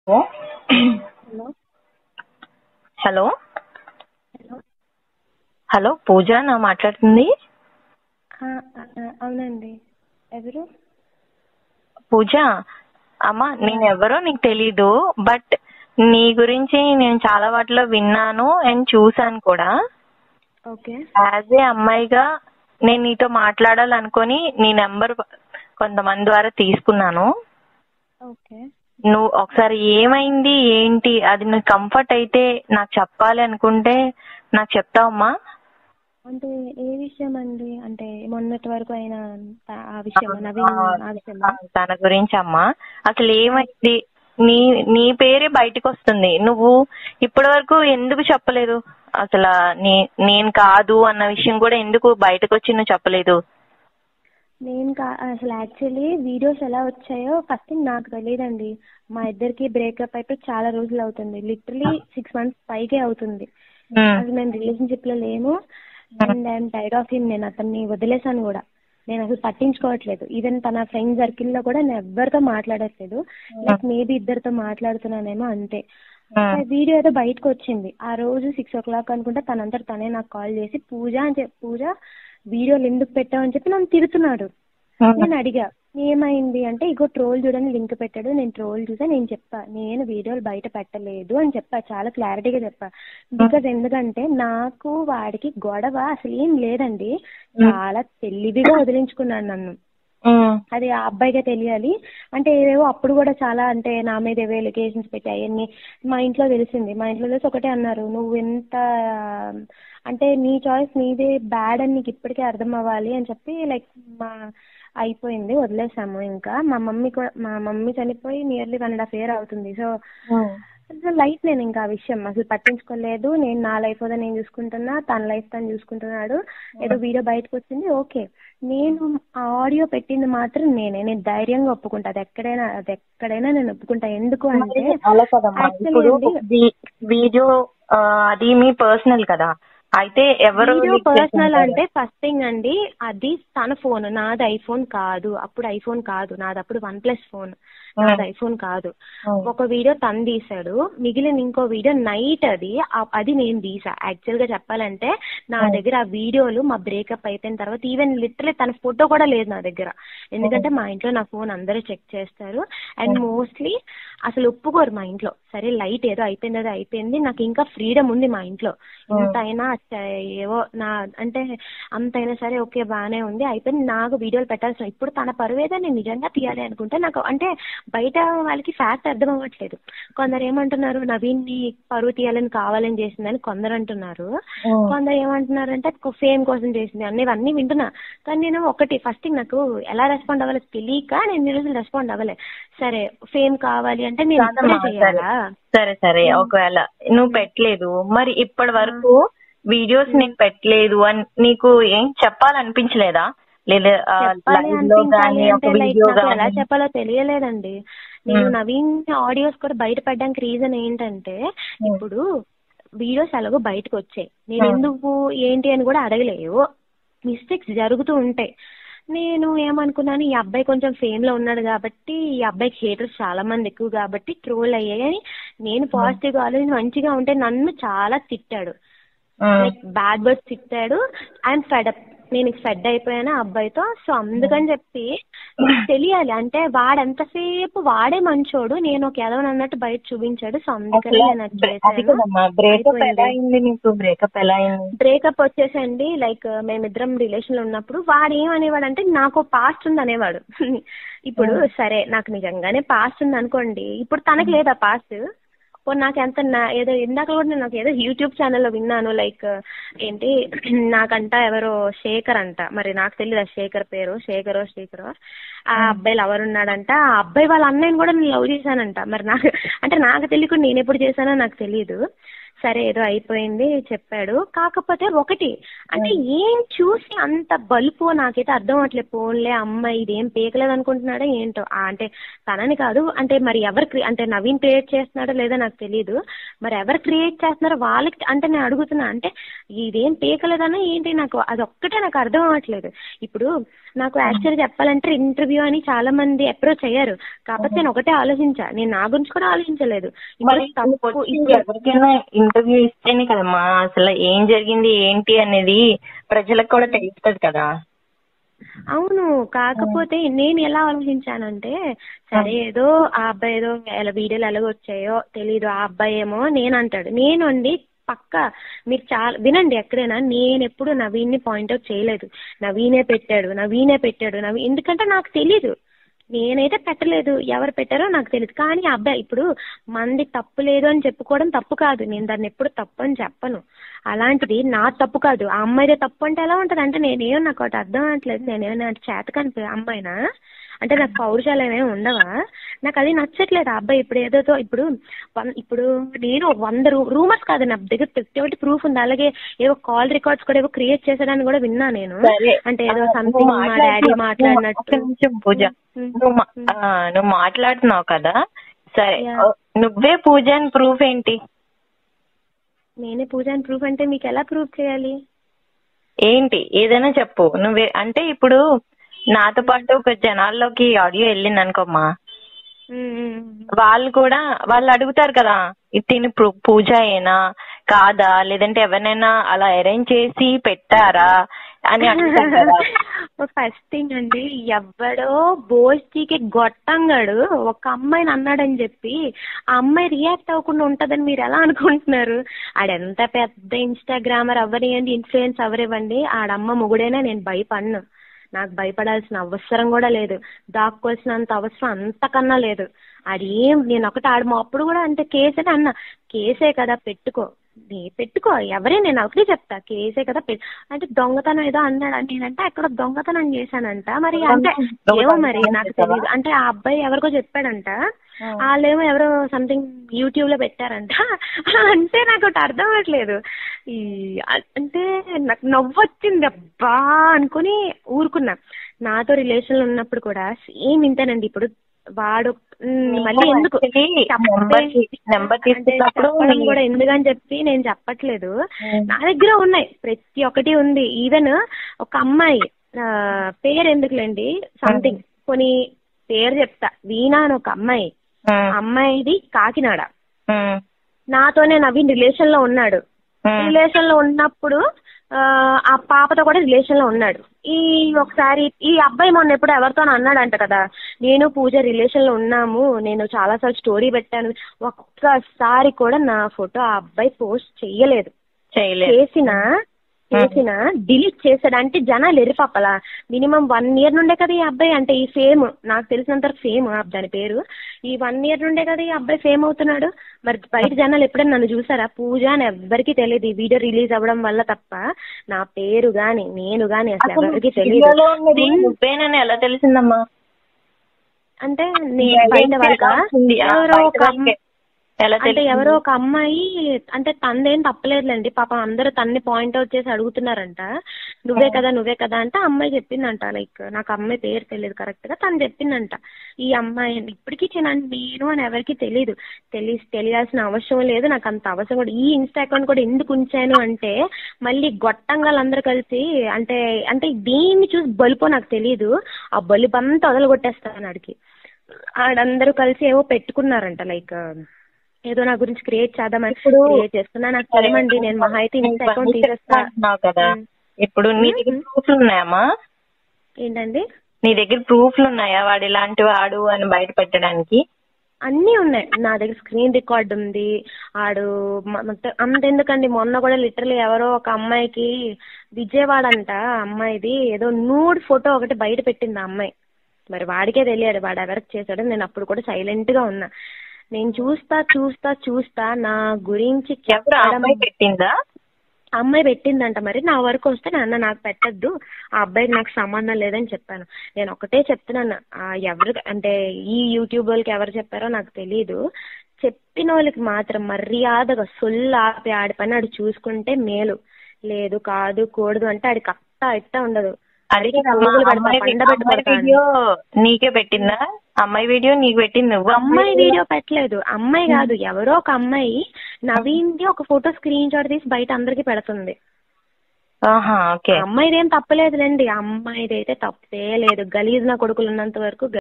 ఓ hello hello hello hello Pooja నా మాట్లాడుతుంది ఆ, ఆ, ఆ, అవునండి ఎవరు పూజ అమ్మా నేను ఎవరో నీకు తెలీదు బట్ నీ గురించి నేను చాలా వాటిలో విన్నాను అండ్ చూసాను కూడా ఓకే యాజ్ ఏ అమ్మాయిగా నేను నీతో మాట్లాడాలనుకొని నీ నెంబర్ కొంతమంది ద్వారా తీసుకున్నాను ఓకే నువ్వు ఒకసారి ఏమైంది ఏంటి అది నీకు కంఫర్ట్ అయితే నాకు చెప్పాలి అనుకుంటే నాకు చెప్తావమ్మా అంటే ఏ విషయం అండి అంటే మొన్నటి వరకు అయిన త- ఆ విషయం నవీన్ ఆ విషయమా తన గురించి అమ్మా అసలు ఏమైంది నీ నీ పేరే బయటకు వస్తుంది నువ్వు ఇప్పటి వరకు ఎందుకు చెప్పలేదు అసలు నీ నేను కాదు అన్న విషయం కూడా ఎందుకు బయటకు వచ్చి నువ్వు చెప్పలేదు నేను కా అసలు యాక్చువల్లీ వీడియోస్ ఎలా వచ్చాయో ఫస్ట్ థింగ్ నాకు తెలియదండి మా ఇద్దరికి బ్రేకప్ అయిపోయి చాలా రోజులు అవుతుంది లిటరలీ సిక్స్ మంత్స్ పైకే అవుతుంది ఉమ్, అసలు మేము రిలేషన్షిప్ లో లేము and I'm tired of him నేను అతన్ని వదిలేసాను కూడా నేను అసలు పట్టించుకోవట్లేదు ఈవెన్ తన ఫ్రెండ్ సర్కిల్ లో కూడా నేను ఎవరితో మాట్లాడట్లేదు లైక్ మేబీ ఇద్దరితో మాట్లాడుతున్నానేమో అంతే ఉమ్, వీడియో ఏదో బయటకు వచ్చింది ఆ రోజు సిక్స్ ఓ క్లాక్ అనుకుంటే తనంతట తనే నాకు కాల్ చేసి పూజ అని చెప్పి పూజ వీడియోలు ఎందుకు పెట్టావు అని చెప్పి నన్ను తిడుతున్నాడు ఉమ్, నేను అడిగా ఏమైంది అంటే ఇగో ట్రోల్ చూడని లింక్ పెట్టాడు నేను ట్రోల్ చూసా నేను చెప్పా నేను వీడియోలు బయట పెట్టలేదు అని చెప్పా చాలా క్లారిటీగా చెప్పా బికాజ్ ఎందుకంటే నాకు వాడికి గొడవ అసలు ఏం లేదండి చాలా తెలివిగా వదిలించుకున్నాడు నన్ను ఉమ్, అది ఆ అబ్బాయికే తెలియాలి అంటే ఏవేవో అప్పుడు కూడా చాలా అంటే నా మీద ఏవో ఎలిగేషన్స్ పెట్టి అవన్నీ మా ఇంట్లో తెలిసింది మా ఇంట్లో తెలిసి ఒకటే అన్నారు నువ్వు ఎంత అంటే నీ చాయిస్ నీదే బ్యాడ్ అని నీకు ఇప్పటికే అర్థం అవ్వాలి అని చెప్పి లైక్ మా అయిపోయింది వదిలేసాము ఇంకా మా మమ్మీ కూడా మా మమ్మీ చనిపోయి nearly one and half year అవుతుంది సో ఉమ్, లైఫ్ నేను ఇంకా ఆ విషయం అసలు పట్టించుకోలేదు నేను నా లైఫ్ ఏదో నేను చూసుకుంటున్నా తన లైఫ్ తను చూసుకుంటున్నాడు ఏదో వీడియో బయటకు వచ్చింది ఓకే నేను ఆ ఆడియో పెట్టింది మాత్రం నేనే నేను ధైర్యంగా ఒప్పుకుంటా అది ఎక్కడైనా అది ఎక్కడైనా నేను ఒప్పుకుంటా ఎందుకు అంటే అలా కదమ్మా actually ఇప్పుడు అండి, వీ- వీడియో ఆ, అది మీ పర్సనల్ కదా అయితే ఎవరు వీడియో leak పర్సనల్ చేసుంటారు? అంటే ఫస్ట్ థింగ్ అండి అది తన ఫోన్ నాది ఐఫోన్ కాదు అప్పుడు ఐఫోన్ కాదు నాది అప్పుడు వన్ ప్లస్ ఫోన్ నాది ఐఫోన్ కాదు ఉమ్, ఒక వీడియో తను తీసాడు మిగిలిన ఇంకో వీడియో నైట్ అది ఆ- అది నేను తీసా యాక్చువల్ గా చెప్పాలంటే నా దగ్గర ఆ వీడియోలు మా బ్రేకప్ అయిపోయిన తర్వాత ఈవెన్ లిటరలీ తన ఫోటో కూడా లేదు నా దగ్గర ఎందుకంటే మా ఇంట్లో నా ఫోన్ అందరూ చెక్ చేస్తారు అండ్ మోస్ట్లీ అసలు ఒప్పుకోరు మా ఇంట్లో సరే లైట్ ఏదో అయిపోయింది ఏదో అయిపోయింది నాకు ఇంకా ఫ్రీడమ్ ఉంది మా ఇంట్లో ఇంతైనా చ- ఏవో నా అంటే అంతైనా సరే ఓకే బాగానే ఉంది అయిపోయింది నాకు వీడియోలు పెట్టాల్సిన ఇప్పుడు తన పరువేదో నేను నిజంగా తీయాలి అనుకుంటే నాకు అంటే బయట వాళ్ళకి ఫ్యాక్ట్ అర్థం అవ్వట్లేదు కొందరు ఏమంటున్నారు నవీన్ని పరువు తీయాలని కావాలని చేసిందని కొందరు అంటున్నారు ఉమ్, కొందరు ఏమంటున్నారంటే ఫేమ్ కోసం చేసింది అన్నీ ఇవన్నీ వింటున్నా కానీ నేను ఒకటి ఫస్ట్ నాకు ఎలా రెస్పాండ్ అవ్వాలో తెలియక నేను ఈ రోజు రెస్పాండ్ అవ్వలే సరే ఫేమ్ కావాలి అంటే నేను ఇప్పుడే కాదమ్మా, సరే చేయాలా సరే సరే ఒకవేళ నువ్వు పెట్టలేదు మరి ఇప్పటి వరకు వీడియోస్ నేను పెట్టలేదు అని నీకు ఏం చెప్పాలనిపించలేదా లేదా ఆ, చెప్పాలి live లో అనిపించాలి గానీ అంటే ఒక లైక్ వీడియో నాకు ఎలా గానీ చెప్పాలో తెలియలేదండి నేను నవీన్ ఆడియోస్ కూడా బయట పెట్టడానికి రీజన్ ఏంటంటే ఇప్పుడు వీడియోస్ ఎలాగో బయటకు వచ్చాయి నేను ఎందుకు ఏంటి అని కూడా అడగలేవు మిస్టేక్స్ జరుగుతూ ఉంటాయి నేను ఏమనుకున్నాను ఈ అబ్బాయి కొంచెం ఫేమ్ లో ఉన్నాడు కాబట్టి ఈ అబ్బాయికి హేటర్స్ చాలా మంది ఎక్కువ కాబట్టి ట్రోల్ అయ్యాయి నేను పాజిటివ్ గా ఆలోచించి మంచిగా ఉంటే నన్ను చాలా తిట్టాడు ఉమ్, లైక్ బ్యాడ్ వర్డ్స్ తిట్టాడు అండ్ ఫెడ్ అప్ నేను ఫెడ్ అయిపోయాను ఆ అబ్బాయితో సో అందుకని చెప్పి నాకు తెలియాలి అంటే వాడు ఎంతసేపు వాడే మంచోడు నేను ఒక ఎదవని అన్నట్టు బయట చూపించాడు సో అందుకని అసలు నేను అది బ్రే- అది చేశాను కదమ్మా బ్రేకప్ అయిపోయింది. ఎలా అయింది నీకు బ్రేకప్ ఎలా అయింది బ్రేకప్ వచ్చేసండి లైక్ మేమిద్దరం రిలేషన్ లో ఉన్నప్పుడు వాడు ఏమనేవాడు అంటే నాకు పాస్ట్ ఉంది అనేవాడు ఇప్పుడు సరే నాకు నిజంగానే పాస్ట్ ఉంది అనుకోండి ఇప్పుడు తనకి లేదా పాస్ట్ పోనీ నాకు ఎంత నా- ఏదో ఇందాక కూడా నేను నాకు ఏదో యూట్యూబ్ ఛానల్లో విన్నాను లైక్ ఏంటి నాకంట ఎవరో శేఖర్ అంట మరి నాకు తెలియదు ఆ శేఖర్ పేరు శేఖరో శేఖరో ఆ అబ్బాయిలు ఎవరున్నాడంట ఆ అబ్బాయి వాళ్ళ అన్నయ్యని కూడా నేను లవ్ చేశానంట మరి నాకు అంటే నాకు తెలియకుండా నేను ఎప్పుడు చేశానో నాకు తెలియదు సరే ఏదో అయిపోయింది చెప్పాడు కాకపోతే ఒకటి అంటే ఏం చూసి అంత బలుపు నాకైతే అర్థం అవట్లేదు పోన్లే అమ్మాయి ఇదేం పీకలేదు అనుకుంటున్నాడో ఏంటో ఆ, అంటే తనని కాదు అంటే మరి ఎవరు క్రి- అంటే నవీన్ క్రియేట్ చేస్తున్నాడో లేదో నాకు తెలియదు మరి ఎవరు క్రియేట్ చేస్తున్నారో వాళ్ళకి అంటే నేను అడుగుతున్నా అంటే ఇదేం పీకలేదన్నా ఏంటి నాకు అది ఒక్కటే నాకు అర్థం అవ్వట్లేదు ఇప్పుడు నాకు యాక్చువల్ చెప్పాలంటే ఇంటర్వ్యూ అని చాలా మంది అప్రోచ్ అయ్యారు కాకపోతే నేను ఒకటే ఆలోచించా నేను నా గురించి కూడా ఆలోచించలేదు మరి ఇప్పుడు నువ్వు తప్పు వచ్చి ఇప్పుడు ఎవరికైనా ఇంటర్వ్యూ ఇస్తేనే కదమ్మా అసలు ఏం జరిగింది ఏంటి అనేది ప్రజలకు కూడా తెలుస్తుంది కదా అవును కాకపోతే నేను ఎలా ఆలోచించానంటే సరే ఏదో ఆ అబ్బాయి ఏదో ఎలా వీడియోలు ఎలాగో వచ్చాయో తెలీదు ఆ అబ్బాయి ఏమో నేను అంటాడు నేను అండి పక్క మీరు చాలా వినండి ఎక్కడైనా నేను ఎప్పుడు నవీన్ని పాయింట్అవుట్ చేయలేదు నవీనే పెట్టాడు నవీనే పెట్టాడు నవీ ఎందుకంటే నాకు తెలీదు నేనైతే పెట్టలేదు ఎవరు పెట్టారో నాకు తెలియదు కానీ ఆ అబ్బాయి ఇప్పుడు మంది తప్పు లేదు అని చెప్పుకోవడం తప్పు కాదు నేను దాన్ని ఎప్పుడు తప్పు అని చెప్పను అలాంటిది నా తప్పు కాదు ఆ అమ్మాయిదే తప్పు అంటే ఎలా ఉంటుంది అంటే నేనేమో నాకు ఒకటి అర్థం అవట్లేదు నేనేమో చేత కనిపి అమ్మాయినా అంటే నాకు పౌరుషాలు ఏమేమి ఉండవా నాకు అది నచ్చట్లేదు ఆ అబ్బాయి ఇప్పుడు ఏదో ఇప్పుడు వన్- ఇప్పుడు నేను వంద రూమర్స్ కాదు నా దగ్గర ప్రతి ఒక్కటి ప్రూఫ్ ఉంది అలాగే ఏవో కాల్ రికార్డ్స్ కూడా ఏవో క్రియేట్ చేశాడని కూడా విన్నా నేను సరే అంటే ఏదో ఆ, సంథింగ్ నువ్వు మా డాడీ మాట్లాడుతున్నావు. మాట్లాడినట్టు ఒక్క నిమిషం పూజ ఉమ్, నువ్వు మా- ఉమ్. ఆ, నువ్వు మాట్లాడుతున్నావు కదా సరే Yeah. ఓ, నువ్వే పూజ అని ప్రూఫ్ ఏంటి నేనే పూజ అని ప్రూఫ్ అంటే మీకు ఎలా ప్రూఫ్ చేయాలి ఏంటి ఏదైనా చెప్పు నువ్వే అంటే ఇప్పుడు నాతో పాటు ఒక జనాల్లోకి ఆడియో వెళ్ళింది అనుకోమ్మా ఉమ్, ఉమ్, వాళ్ళు కూడా వాళ్ళు అడుగుతారు కదా ఇది తిని పూ- పూజ అయినా కాదా లేదంటే ఎవరినైనా అలా అరేంజ్ చేసి పెట్టారా అని అడుగుతారు కదా ఫస్ట్ థింగ్ అండి ఎవడో బోస్టీకి గొట్టంగాడు ఒక అమ్మాయిని అన్నాడని చెప్పి ఆ అమ్మాయి రియాక్ట్ అవ్వకుండా ఉంటదని మీరు ఎలా అనుకుంటున్నారు ఆడెంత పెద్ద ఇన్స్టాగ్రామర్ అవ్వనివ్వండి ఇన్ఫ్లుయెన్స్ అవ్వనివ్వండి ఆడమ్మ మొగుడైనా నేను భయపడను నాకు భయపడాల్సిన అవసరం కూడా లేదు దాక్కోవాల్సినంత అవసరం అంతకన్నా లేదు ఆడు ఏం నేను ఒకటి ఆడు మా అప్పుడు కూడా అంటే కేసే అన్న కేసే కదా పెట్టుకో నీ పెట్టుకో ఎవరే నేను ఒకటి చెప్తా కేసే కదా పె- అంటే దొంగతనం ఏదో అన్నాడు నేనంటే అక్కడ దొంగతనం చేశానంట మరి అంటే ఏమో మరి నాకు తెలియదు అంటే ఆ అబ్బాయి ఎవరికో చెప్పాడంట వాళ్ళేమో ఎవరో సంథింగ్ యూట్యూబ్ లో పెట్టారంట అంటే నాకు ఒకటి అర్థం అవ్వట్లేదు ఈ అ- అంటే నాకు నవ్వు వచ్చింది అబ్బా అనుకుని ఊరుకున్నా నాతో రిలేషన్ లో ఉన్నప్పుడు కూడా సేమ్ ఇంతేనండి ఇప్పుడు వాడు మ్, మళ్ళీ ఎందుకు నెంబర్ నెంబర్ అంటే తీసుకున్నప్పుడు చెప్పడం కూడా ఎందుకని చెప్పి నేను చెప్పట్లేదు నా దగ్గర ఉన్నాయి ప్రతి ఒక్కటి ఉంది ఈవెన్ ఒక అమ్మాయి ఆ, పేరు ఎందుకులేండి సంథింగ్ కొన్ని పేరు చెప్తా వీణా అని ఒక అమ్మాయి ఆ అమ్మాయిది కాకినాడ నాతోనే నవీన్ రిలేషన్ లో ఉన్నాడు రిలేషన్ లో ఉన్నప్పుడు ఆ, ఆ పాపతో కూడా రిలేషన్ లో ఉన్నాడు ఈ ఒకసారి ఈ అబ్బాయి మొన్న ఎప్పుడు ఎవరితో అన్నాడంట కదా నేను పూజ రిలేషన్ లో ఉన్నాము నేను చాలా సార్లు స్టోరీ పెట్టాను ఒక్కసారి కూడా నా ఫోటో ఆ అబ్బాయి పోస్ట్ చెయ్యలేదు చేయలేదు చేసిన చేసిన డిలీట్ చేశాడు అంటే జనాలు ఎరిపప్పలా మినిమం వన్ ఇయర్ నుండే కదా ఈ అబ్బాయి అంటే ఈ ఫేమ్ నాకు తెలిసినంత ఫేమ్ దాని పేరు ఈ వన్ ఇయర్ నుండే కదా ఈ అబ్బాయి ఫేమ్ అవుతున్నాడు మరి బయట జనాలు ఎప్పుడైనా నన్ను చూసారా పూజ అని ఎవ్వరికీ తెలియదు ఈ వీడియో రిలీజ్ అవ్వడం వల్ల తప్ప నా పేరు గాని నేను గాని అసలు అసలు ఎవరికి తెలియదు వీడియోలో ఉన్నది నువ్వేనని ఎలా తెలిసిందమ్మా అంటే నేను బయట వాళ్ళకా ఉంది. ఆ, ఎవరో బయట ఒక అమ్మ- వాళ్ళకే. ఎలా అంటే తెలిసింది? ఎవరో ఒక అమ్మాయి అంటే తనదేం తప్పలేదులేండి పాపం అందరూ తన్ని పాయింట్ అవుట్ చేసి అడుగుతున్నారంట నువ్వే కదా నువ్వే కదా అంటే ఆ అమ్మాయి చెప్పిందంట లైక్ నాకు అమ్మాయి పేరు తెలియదు కరెక్ట్ గా తను చెప్పిందంట ఈ అమ్మాయి అని. ఇప్పటికీ నేను నేను అని ఎవరికి తెలియదు తెలి తెలియాల్సిన అవసరం లేదు నాకు అంత అవసరం కూడా ఈ ఇన్స్టా అకౌంట్ కూడా ఎందుకు ఉంచాను అంటే మళ్ళీ గొట్టంగాలందరూ కలిసి అంటే అంటే దీన్ని చూసి బలుపో నాకు తెలియదు ఆ బలుపు అంతా వదలగొట్టేస్తాను ఆడికి ఆడందరూ కలిసి ఏవో పెట్టుకున్నారంట లైక్ ఏదో నా గురించి క్రియేట్ చేద్దామని ఇప్పుడు క్రియేట్ చేస్తున్నా నాకు తెలియమండి నేను మహా అయితే ఇన్స్టా అకౌంట్ తీసేస్తా అంటున్నావు కదా ఉమ్. ఇప్పుడు నీ దగ్గర ప్రూఫ్లు ఉన్నాయమ్మా ఏంటండి నీ దగ్గర ప్రూఫ్లు ఉన్నాయా వాడు ఇలాంటి వాడు అని బయట పెట్టడానికి అన్నీ ఉన్నాయి నా దగ్గర స్క్రీన్ రికార్డ్ ఉంది ఆడు మ- మొత్తం అంతెందుకండి మొన్న కూడా లిటరలీ ఎవరో ఒక అమ్మాయికి విజయవాడ అంట ఆ అమ్మాయిది ఏదో నూడ్ ఫోటో ఒకటి బయట పెట్టింది ఆ అమ్మాయి మరి వాడికే తెలియదు వాడు ఎవరికి చేశాడో నేను అప్పుడు కూడా సైలెంట్ గా ఉన్నా నేను చూస్తా చూస్తా చూస్తా నా గురించి ఎవరు ఆ చెప్పడం అమ్మాయి పెట్టిందా ఆ అమ్మాయి పెట్టిందంట మరి నా వరకు వస్తే నాన్న నాకు పెట్టద్దు ఆ అబ్బాయికి నాకు సంబంధం లేదని చెప్పాను నేను ఒకటే చెప్తున్నాను ఆ ఎవరు అంటే ఈ యూట్యూబ్ వాళ్ళకి ఎవరు చెప్పారో నాకు తెలియదు చెప్పిన వాళ్ళకి మాత్రం మర్యాదగా సొల్లు ఆపి ఆడి పని ఆడు చూసుకుంటే మేలు లేదు కాదు కూడదు అంటే ఆడికి అత్త ఇట్ట ఉండదు అడిగి ఆడికి పోగులు పెడతా, పండబెట్టి పెడతా అని. వీడియో నీకే పెట్టిందా అమ్మాయి వీడియో నీకు పెట్టింది నువ్వు అమ్మాయి వీడియో పెట్టలేదు అమ్మాయి కాదు ఎవరో ఒక అమ్మాయి నవీన్ది ఒక ఫోటో స్క్రీన్ షాట్ తీసి బయట అందరికి పెడుతుంది ఆహా ఓకే అమ్మాయిది ఏం తప్పలేదులేండి అమ్మాయిది అయితే తప్పే లేదు గలీజ్ నా కొడుకులు ఉన్నంత వరకు